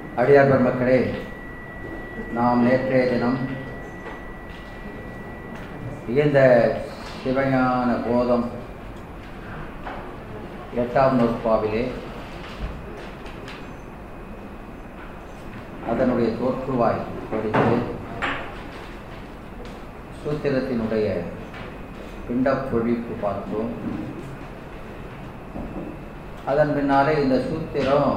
அடியார் பெருமக்களே நாம் நேற்றைய தினம் இந்த சிவஞான போதம் எட்டாம் நூற்பாவிலே அதனுடைய தோற்றுவாய் படித்து சூத்திரத்தினுடைய பிண்டப்பொழிப்பு பார்த்தோம் அதன் பின்னாலே இந்த சூத்திரம்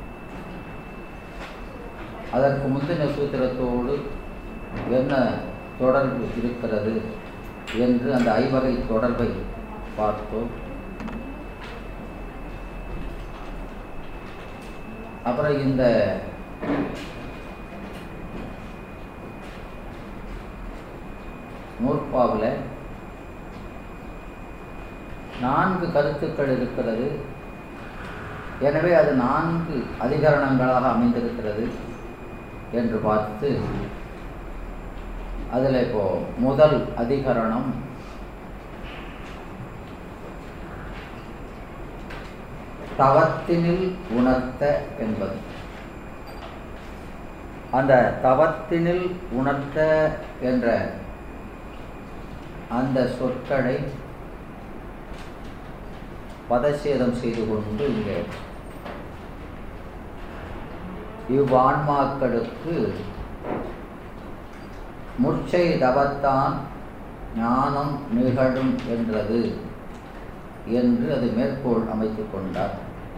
அதற்கு முந்தின சூத்திரத்தோடு என்ன தொடர்பு இருக்கிறது என்று அந்த ஐவகை தொடர்பை பார்த்தோம் அப்புறம் இந்த நூற்பாவில் நான்கு கருத்துக்கள் இருக்கிறது எனவே அது நான்கு அதிகரணங்களாக அமைந்திருக்கிறது என்று பார்த்து அதில் இப்போ முதல் அதிகரணம் தவத்தினில் உணர்த்த என்பது அந்த தவத்தினில் உணர்த்த என்ற அந்த சொற்களை பதச்சேதம் செய்து கொண்டு இங்கே இவ்வான்மாக்களுக்கு முற்சை தவத்தான் ஞானம் நிகழும் என்றது என்று அது மேற்கோள் அமைத்துக் கொண்டார்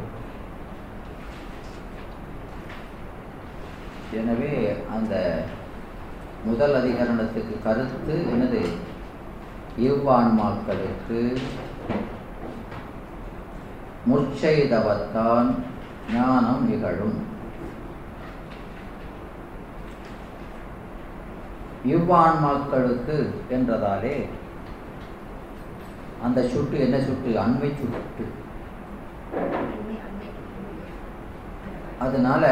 எனவே அந்த முதல் அதிகரணத்துக்கு கருத்து எனது இவ்வான்மாக்களுக்கு முற்சை தவத்தான் ஞானம் நிகழும் இவ்வான்மாக்களுக்கு என்றதாலே அந்த சுட்டு என்ன சுட்டு அண்மை சுட்டு அதனால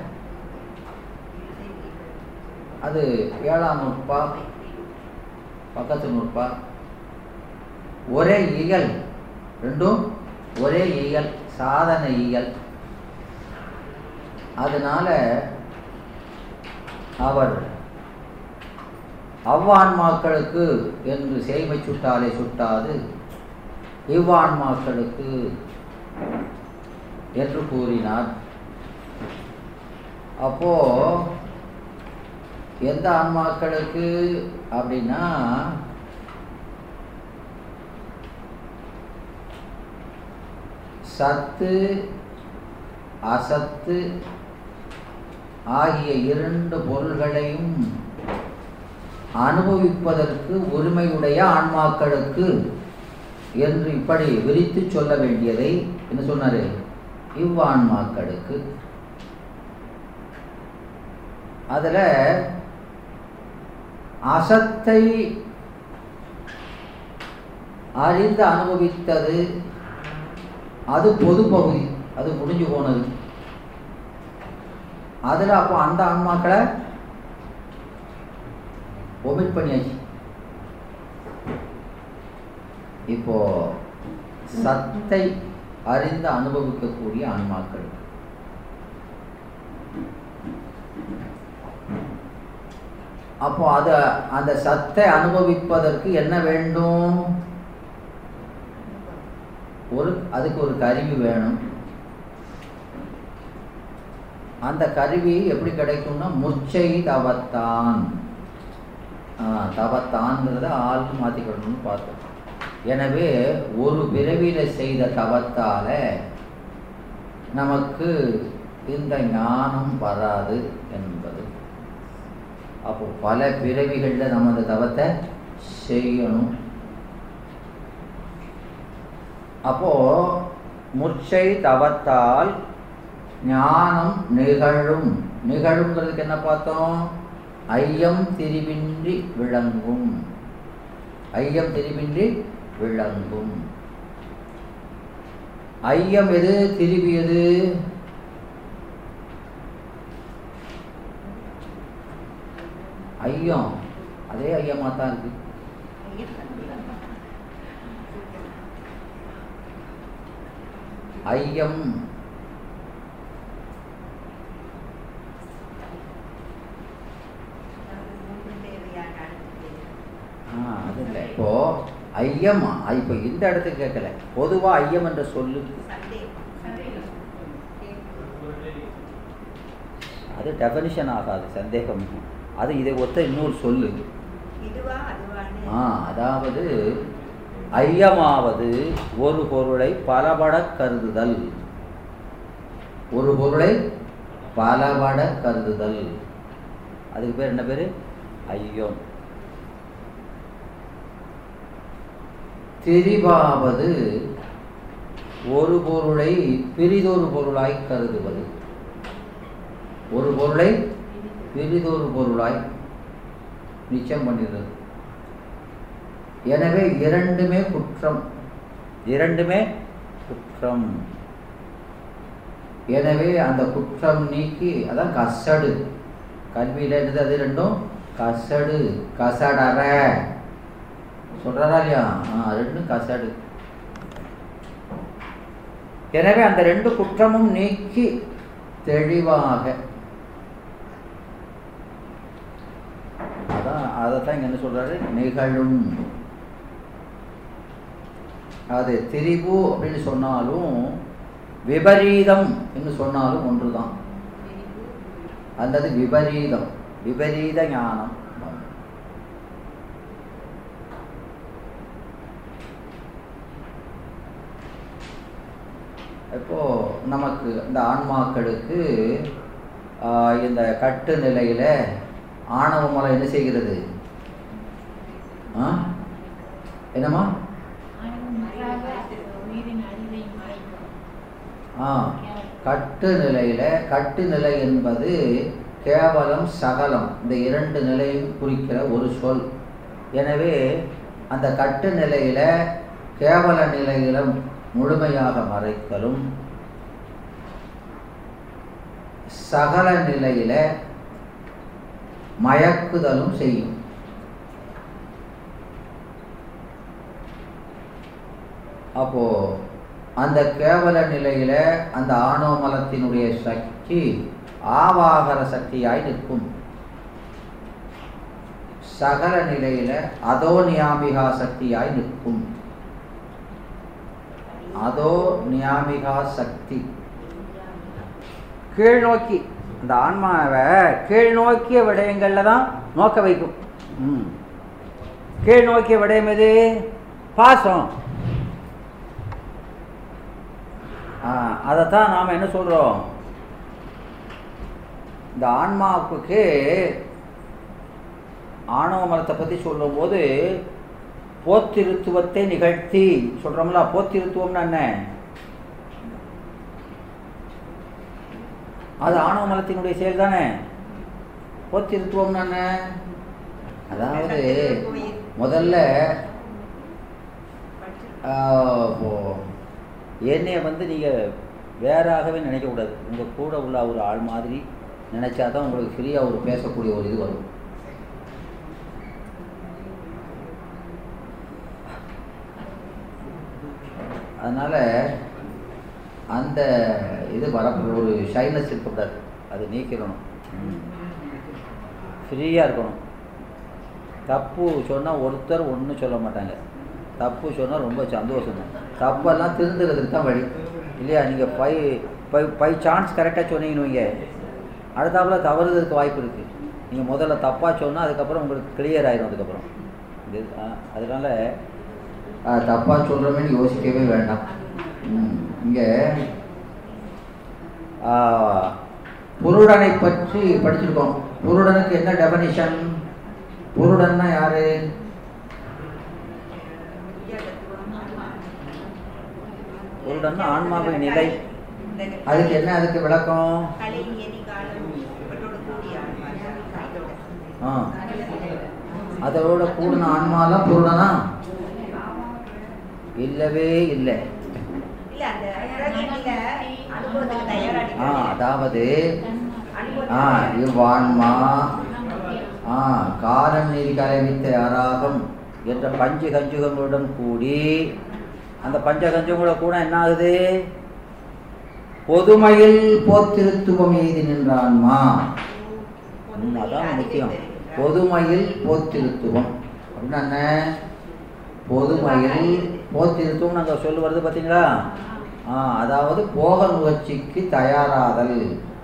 அது ஏழாம் நூற்பா பக்கத்து நூற்பா ஒரே இயல் ரெண்டும் ஒரே இயல் சாதன இயல் அதனால அவர் அவ்வான்மாக்களுக்கு என்று செய்மை சுட்டாலே சுட்டாது இவ்வான்மாக்களுக்கு என்று கூறினார் அப்போ எந்த ஆன்மாக்களுக்கு அப்படின்னா சத்து அசத்து ஆகிய இரண்டு பொருள்களையும் அனுபவிப்பதற்கு உரிமையுடைய ஆன்மாக்களுக்கு என்று இப்படி விரித்து சொல்ல வேண்டியதை என்ன சொன்னாரு இவ்வான்மாக்களுக்கு அதுல அசத்தை அறிந்து அனுபவித்தது அது பொது பகுதி அது முடிஞ்சு போனது அதுல அப்போ அந்த ஆன்மாக்களை ஒமிட் பண்ணியாச்சு இப்போ சத்தை அறிந்து அனுபவிக்கக்கூடிய ஆன்மாக்கள் அப்போ அத அந்த சத்தை அனுபவிப்பதற்கு என்ன வேண்டும் ஒரு அதுக்கு ஒரு கருவி வேணும் அந்த கருவி எப்படி கிடைக்கும்னா முச்சை தவத்தான் தவத்தான்ங்கிறத ஆளுக்கு மாற்றிக்கணும்னு பார்த்தோம் எனவே ஒரு பிறவியில செய்த தவத்தால நமக்கு இந்த ஞானம் வராது என்பது அப்போ பல பிறவிகளில் நம்ம அந்த தவத்தை செய்யணும் அப்போ முற்சை தவத்தால் ஞானம் நிகழும் நிகழுங்கிறதுக்கு என்ன பார்த்தோம் ஐயம் திரிவின்றி விளங்கும் ஐயம் திரிவின்றி விளங்கும் ஐயம் எது திரிவு எது ஐயம் அதே ஐயமா தான் இருக்கு ஐயம் ஐயம் இப்போ இந்த இடத்துக்கு கேட்கல பொதுவா ஐயம் என்ற சொல்லுக்கு அது டெஃபனிஷன் ஆகாது சந்தேகம் அது இதை ஒத்த இன்னொரு சொல்லு இதுவா அதுவான்னு ஆ அதாவது ஐயமாவது ஒரு பொருளை பலபட கருதுதல் ஒரு பொருளை பலபட கருதுதல் அதுக்கு பேர் என்ன பேர் ஐயம் திரிபாவது ஒரு பொருளை பிரிதொரு பொருளாய் கருதுவது ஒரு பொருளை பிரிதொரு பொருளாய் நிச்சயம் பண்ணிடுறது எனவே இரண்டுமே குற்றம் இரண்டுமே குற்றம் எனவே அந்த குற்றம் நீக்கி அதான் கசடு கல்வியில இருந்து அது ரெண்டும் கசடு கசடற சொல்றாரா இல்லையா ஆ ரெண்டும் கசடு எனவே அந்த ரெண்டு குற்றமும் நீக்கி தெளிவாக அதான் அதைத்தான் இங்க என்ன சொல்றாரு நிகழும் அது திரிபு அப்படின்னு சொன்னாலும் விபரீதம் என்று சொன்னாலும் ஒன்றுதான் அல்லது விபரீதம் விபரீத ஞானம் இப்போ நமக்கு இந்த ஆன்மாக்களுக்கு ஆஹ், இந்த கட்டு நிலையில ஆணவ மலை என்ன செய்கிறது ஆ? என்னம்மா ஆ கட்டு நிலையில கட்டு நிலை என்பது கேவலம் சகலம் இந்த இரண்டு நிலையும் குறிக்கிற ஒரு சொல் எனவே அந்த கட்டு நிலையில கேவல நிலையில முழுமையாக மறைத்தலும் சகல நிலையில மயக்குதலும் செய்யும் அப்போ அந்த கேவல நிலையில அந்த ஆணவமலத்தினுடைய சக்தி ஆவாகர சக்தியாய் நிற்கும் சகல நிலையில அதோ நியாமிகா சக்தியாய் நிற்கும் அதோ நியாமிகா சக்தி கீழ் நோக்கி அந்த ஆன்மாவை கீழ் நோக்கிய விடயங்கள்ல தான் நோக்க வைக்கும் ம். கீழ் நோக்கிய விடயம் எது பாசம் ஆ, அதைத்தான் நாம் என்ன சொல்றோம் இந்த ஆன்மாவுக்கு ஆணவ மரத்தை பற்றி சொல்லும்போது போத்திருத்துவத்தை நிகழ்த்தி சொல்றோம்ல போத்திருத்துவம்னா என்ன அது ஆணவ மலத்தினுடைய செயல் தானே போத்திருத்துவம்னா என்ன அதாவது முதல்ல ஆஹ், இப்போ என்னைய வந்து நீங்கள் வேறாகவே நினைக்கக்கூடாது உங்கள் கூட உள்ள ஒரு ஆள் மாதிரி நினச்சா தான் உங்களுக்கு ஃப்ரீயாக ஒரு பேசக்கூடிய ஒரு இது வரும் அதனால் அந்த இது வர ஒரு ஷைனஸ் இருக்கக்கூடாது அது நீக்கிடணும் ஃப்ரீயாக இருக்கணும் தப்பு சொன்னால் ஒருத்தர் ஒன்றும் சொல்ல மாட்டாங்க தப்பு சொன்னால் ரொம்ப சந்தோஷம் தான் தப்பெல்லாம் திருந்துறதுக்கு தான் வழி இல்லையா நீங்கள் பை பை பை சான்ஸ் கரெக்டாக சொன்னீங்கன்னு வைங்க அடுத்தாப்புல தவறுதலுக்கு வாய்ப்பு இருக்குது நீங்கள் முதல்ல தப்பாக சொன்னால் அதுக்கப்புறம் உங்களுக்கு கிளியர் ஆயிரும் அதுக்கப்புறம் இது அதனால் தப்பாக சொல்கிறோமேனு யோசிக்கவே வேண்டாம் இங்கே புருடனை பற்றி படிச்சிருக்கோம் புருடனுக்கு என்ன டெபனிஷன் புருடன்னா யாரு புருடன்னா ஆன்மாவின் நிலை அதுக்கு என்ன அதுக்கு விளக்கம் ஆ அதோட கூடின ஆன்மாலாம் புருடனா இல்லவே இல்லை ஆ அதாவது ஆ இவ்வான்மா ஆ காலம் நீதி கலைவித்த அராகம் என்ற பஞ்ச கஞ்சுகங்களுடன் கூடி அந்த பஞ்ச கஞ்சுகள கூட என்ன ஆகுது பொதுமையில் போத்திருத்துவம் எய்தி நின்றான்மா ம், அதான் முக்கியம் பொதுமையில் போத்திருத்துவம் அப்படின்னா என்ன பொதுமையில் போத்திருத்தும் நாங்கள் சொல்லு வருது பார்த்தீங்களா ஆ அதாவது போக முயற்சிக்கு தயாராதல்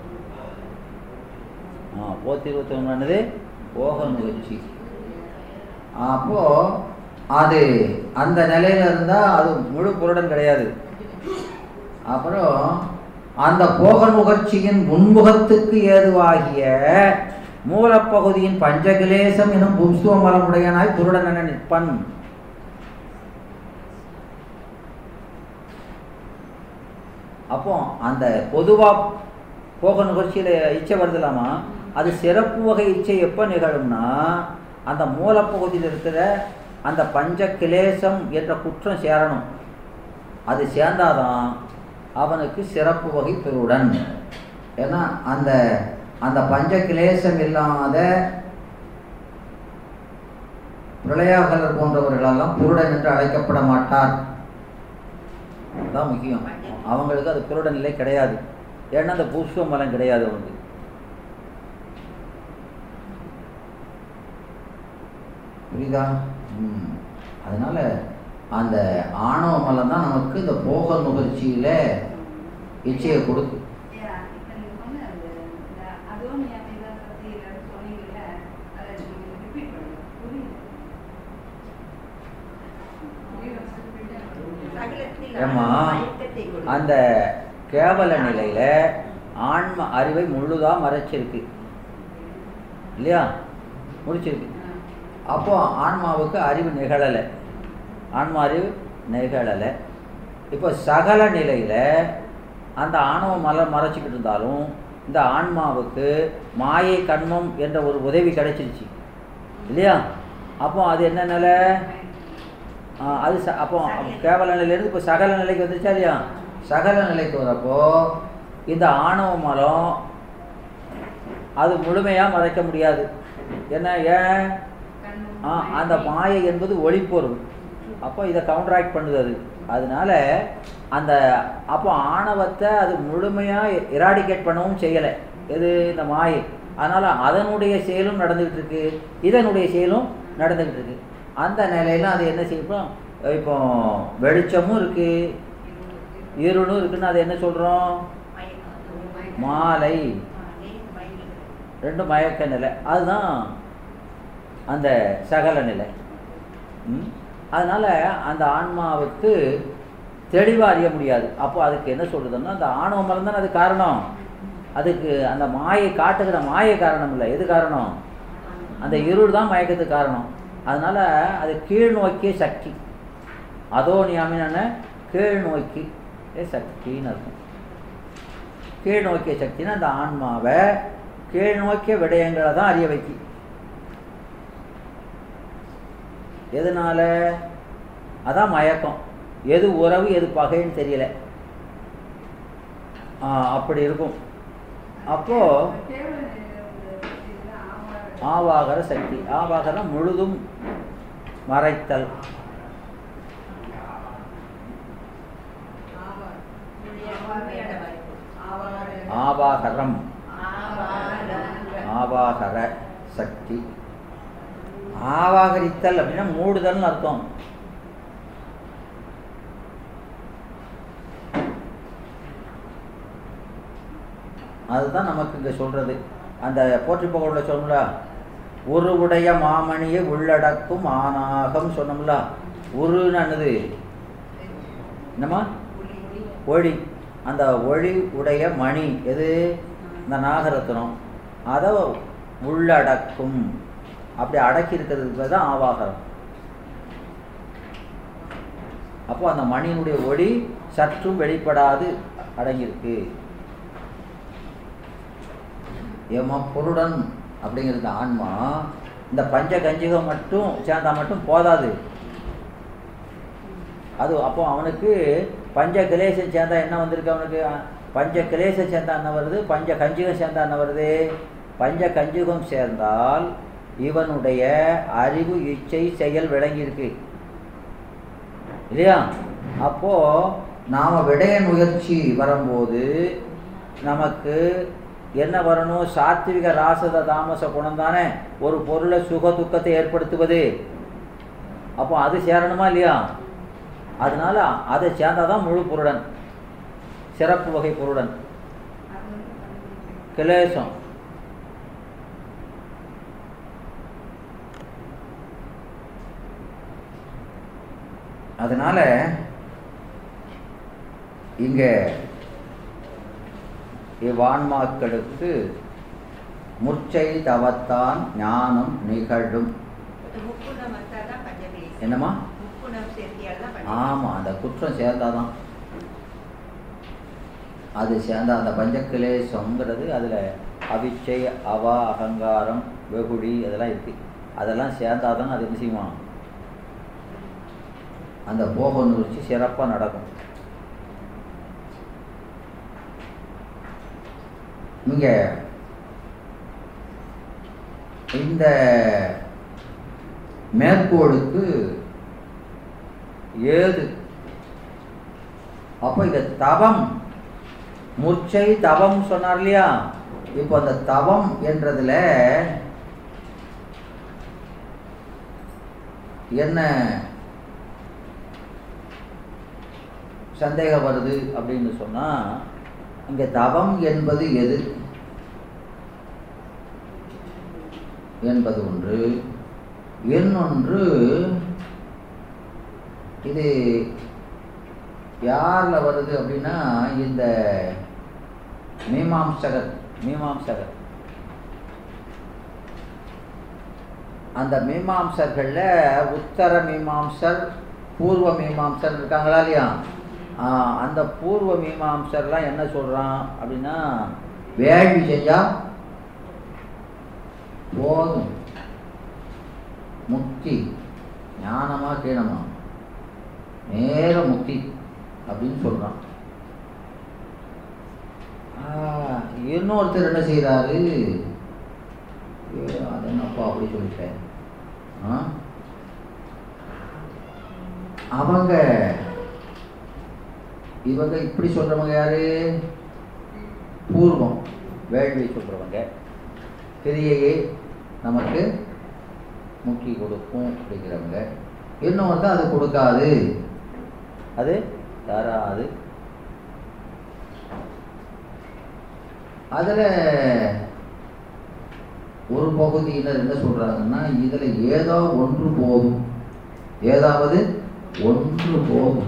ஆ போத்திருவத்தம்னது போக முயற்சி அப்போ அது அந்த நிலையில இருந்தால் அது முழு புருடன் கிடையாது அப்புறம் அந்த போக நுகர்ச்சியின் முன்முகத்துக்கு ஏதுவாகிய மூலப்பகுதியின் பஞ்சகிலேசம் எனும் பும்சுவ மலமுடையனாய் புருடன் என நிற்பன் அப்போ அந்த பொதுவா போக நுகர்ச்சியில இச்சை வருதுலாமா அது சிறப்பு வகை இச்சை எப்போ நிகழும்னா அந்த மூலப்பகுதியில் இருக்கிற அந்த பஞ்ச கிலேசம் என்ற குற்றம் சேரணும் அது சேர்ந்தாதான் அவனுக்கு சிறப்பு வகை பெருடன் ஏன்னா அந்த அந்த பஞ்ச கிலேசம் இல்லாத பிரளயாகலர் போன்றவர்களெல்லாம் புருடன் என்று அழைக்கப்பட மாட்டார் அதுதான் முக்கியம் அவங்களுக்கு அது புருட நிலை கிடையாது ஏன்னா அந்த புஷ்ப மலம் கிடையாது அவங்க புரியுதா ம் அதனால அந்த ஆணவ மலம் தான் நமக்கு இந்த போக நுகர்ச்சியில இச்சையை கொடுக்கும் ஏன், இப்ப நீங்க சொன்ன அந்த இந்த அதோனியா மீதா சக்தி இல்லைன்னு சொன்னீங்கல்ல, அதை நீங்க repeat பண்ணுங்க. புரியல. புரியல. சகலத்தில் ஏம்மா, மயக்கத்தை கொடுக்கும். அந்த கேவல நிலையில ஆன்ம அறிவை முழுதா மறைச்சிருக்கு இல்லையா முடிச்சிருக்கு அப்போ ஆன்மாவுக்கு அறிவு நிகழலை ஆன்மா அறிவு நிகழலை இப்போ சகல நிலையில் அந்த ஆணவ மலம் மறைச்சிக்கிட்டு இருந்தாலும் இந்த ஆன்மாவுக்கு மாயை கண்மம் என்ற ஒரு உதவி கிடைச்சிருச்சு இல்லையா அப்போ அது என்ன நிலை ஆ, அது ச அப்போ கேவல நிலையிலேருந்து இப்போ சகல நிலைக்கு வந்துச்சா இல்லையா சகல நிலைக்கு வரப்போ இந்த ஆணவ மலம் அது முழுமையாக மறைக்க முடியாது என்ன ஏன் ஆ அந்த மாயை என்பது ஒளிப்பொருள் அப்போ இதை கவுண்டராக்ட் பண்ணுது அது அதனால அந்த அப்போ ஆணவத்தை அது முழுமையாக எராடிகேட் பண்ணவும் செய்யலை எது இந்த மாயை அதனால் அதனுடைய செயலும் நடந்துக்கிட்டு இருக்கு இதனுடைய செயலும் நடந்துக்கிட்டு இருக்கு அந்த நிலையில அது என்ன செய்யும் இப்போ வெளிச்சமும் இருக்கு இருளும் இருக்குன்னு அது என்ன சொல்கிறோம் மயக்கம். மாலை ஆ, லேசு மயக்கம். ரெண்டும் மயக்க நிலை அதுதான் அந்த சகல நிலை ம்? அதனால அந்த ஆன்மாவுக்கு தெளிவாக அறிய முடியாது அப்போ அதுக்கு என்ன சொல்றதுன்னா அந்த ஆணவ மலம் தானே அது காரணம் அதுக்கு அந்த மாயை காட்டுகிற மாயை காரணம் இல்லை எது காரணம் அந்த இருள் தான் மயக்கத்துக்கு காரணம் அதனால அது கீழ் நோக்கிய சக்தி அதோ நியாமின கீழ் நோக்கி சக்தின்னு அர்த்தம் கீழ் நோக்கிய சக்தின்னா அந்த ஆன்மாவை கீழ் நோக்கிய விடயங்களை தான் அறிய வைக்கி எதனால அதான் மயக்கம் எது உறவு எது பகைன்னு தெரியல ஆ, அப்படி இருக்கும் அப்போ கேவல நிலையில உள்ள சக்திதான் ஆவார. ஆவாகர சக்தி ஆவாகரம் முழுதும் மறைத்தல் ஆவார. உன்னுடைய உண்மையான வாய்ப்பு. ஆவார. ஆவாகரம் ஆவாரம். ஆவாகர சக்தி ஆவாகரித்தல் அப்படின்னா மூடுதல்னு அர்த்தம் அதுதான் நமக்கு இங்க சொல்றது அந்த போற்றி புகழ சொன்னோம்ல உருவுடைய மாமணியை உள்ளடக்கும் ஆனாகம் சொன்னோம்ல உருன்னு என்னது என்னம்மா ஒளி அந்த ஒளி உடைய மணி எது இந்த நாகரத்னம் அதை உள்ளடக்கும் அப்படி அடக்கி இருக்கிறதுக்கு பேர் தான் ஆவாகரம் அப்போ அந்த மணியினுடைய ஒளி சற்றும் வெளிப்படாது அடங்கியிருக்கு ஏமா பொருடன் அப்படிங்கிறது ஆன்மா இந்த பஞ்ச கஞ்சிகம் மட்டும் சேர்ந்தா மட்டும் போதாது அது அப்போ அவனுக்கு பஞ்ச கிளேசம் சேர்ந்தா என்ன வந்திருக்கு அவனுக்கு பஞ்ச கிளேசம் சேர்ந்தா என்ன வருது பஞ்ச கஞ்சிகம் சேர்ந்தா என்ன வருது பஞ்ச கஞ்சுகம் சேர்ந்தால் இவனுடைய அறிவு இச்சை செயல் விளங்கியிருக்கு இல்லையா அப்போ நாம விடைய முயற்சி வரும்போது நமக்கு என்ன வரணும் சாத்விக ராசத தாமச குணம் தானே ஒரு பொருளை சுக துக்கத்தை ஏற்படுத்துவது அப்போ அது சேரணுமா இல்லையா அதனால அதை சேர்ந்தாதான் முழு பொருடன் சிறப்பு வகை பொருடன் அது வந்து பஞ்ச கிளேசம் அதனால இங்க இவ்வான்மாக்களுக்கு முற்சை தவத்தான் ஞானம் நிகழும் இந்த முக்குணம் வந்தாதான் பஞ்சமேசி என்னம்மா முக்குணம் சேர்த்தியால் தான் ஆமா அந்த குற்றம் சேர்ந்தாதான் அது சேர்ந்தா அந்த பஞ்சக்கிலேசங்கிறது அதில் அவிச்சை அவா அகங்காரம் வெகுடி அதெல்லாம் இருக்கு அதெல்லாம் சேர்ந்தாதான் அது என்ன செய்யுமா அந்த போக நூற்சி சிறப்பாக நடக்கும் இங்க இந்த மேற்கோளுக்கு ஏது அப்போ இந்த தவம் முர்ச்சை தவம் சொன்னார் இல்லையா இப்போ அந்த தவம் என்றதுல என்ன சந்தேகம் வருது அப்படின்னு சொன்னா இங்க தவம் என்பது எது என்பது ஒன்று இன்னொன்று இது யாரில் வருது அப்படின்னா இந்த மீமாம்சகர் மீமாம்சகர் அந்த மீமாம்சர்களில் உத்தர மீமாம்சர் பூர்வ மீமாம்சர் இருக்காங்களா இல்லையா ஆ, அந்த பூர்வ மீமாம்சர்லாம் என்ன சொல்றான் அப்படின்னா வேள்வி செஞ்சா போதும் முக்தி ஞானமா கீழமா நேர முக்தி அப்படின்னு சொல்றான் ஆ, இன்னொருத்தர் என்ன செய்றாரு ஐயோ, அது என்னப்பா அப்படி சொல்லிட்டேன் ஆ? அவங்க இவங்க இப்படி சொல்றவங்க யாரு பூர்வம் வேள்வி சொல்றவங்க கிரியையே நமக்கு முக்கி கொடுக்கும் அப்படிங்கிறவங்க இன்னொருத்த அது கொடுக்காது அது தராது அதுல ஒரு பகுதியினர் என்ன சொல்றாங்கன்னா இதுல ஏதோ ஒன்று போதும் ஏதாவது ஒன்று போதும்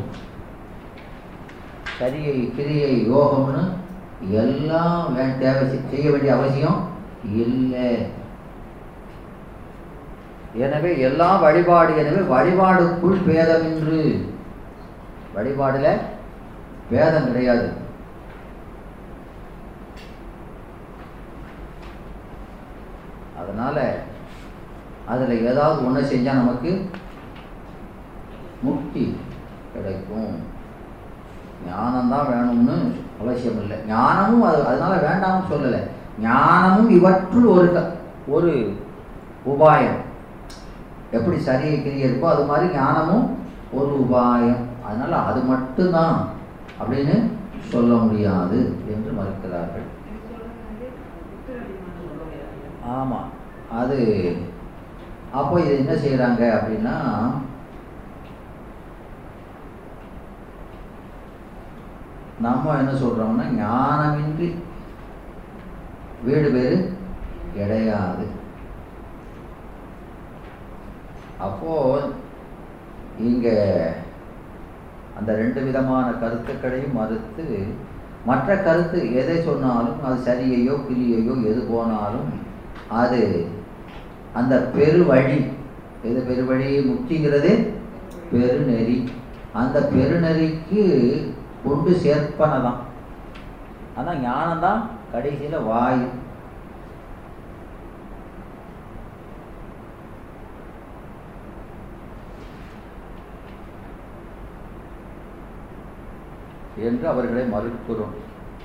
சரியை கிரியை யோகம்னு எல்லாம் வே- தேவை செய்- செய்ய வேண்டிய அவசியம் இல்லை எனவே எல்லாம் வழிபாடு எனவே வழிபாடுக்குள் பேதமின்று வழிபாடுல பேதம் கிடையாது அதனால அதுல ஏதாவது ஒண்ணு செஞ்சா நமக்கு முக்தி கிடைக்கும் ஞானம்தான் வேணும்னு அவசியம் இல்லை ஞானமும் அது அதனால வேண்டாம்னு சொல்லலை ஞானமும் இவற்றுள் ஒரு க- ஒரு உபாயம் எப்படி சரியை கிரியை இருக்கோ அது மாதிரி ஞானமும் ஒரு உபாயம் அதனால அது மட்டும்தான் அப்படின்னு சொல்ல முடியாது என்று மறுக்கிறார்கள் இது சொல்றது வந்து உத்தரவிமானம் ஆமாம் அது அப்போ இது என்ன செய்கிறாங்க அப்படின்னா நம்ம என்ன சொல்றோம்னா ஞானமின்றி வீடு பேரு கிடையாது அப்போ இங்க அந்த ரெண்டு விதமான கருத்துக்களையும் மறுத்து மற்ற கருத்து எதை சொன்னாலும் அது சரியையோ கிளியையோ எது போனாலும் அது அந்த பெருவழி எது பெருவழி முக்திங்கிறது பெருநெறி அந்த பெருநெறிக்கு கொண்டு சேர்ப்பனை தான் ஆனால் ஞானம்தான் கடைசியில் வாயு என்று அவர்களை மறுக்கிறோம்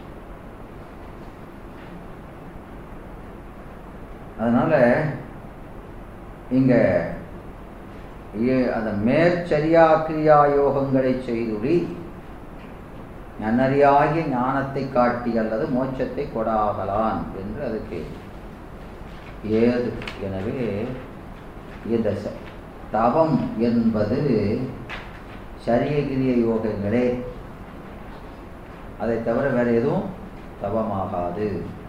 அதனால இங்க ஏ- அந்த மேற்சரியா கிரியா யோகங்களை செய்துடி நன்னறியாகிய ஞானத்தை காட்டி அல்லது மோட்சத்தை கொடாகலான் என்று அதுக்கு ஏது எனவே இந்த ச- தவம் என்பது சரியகிரிய யோகங்களே அதை தவிர வேறு எதுவும் தவமாகாது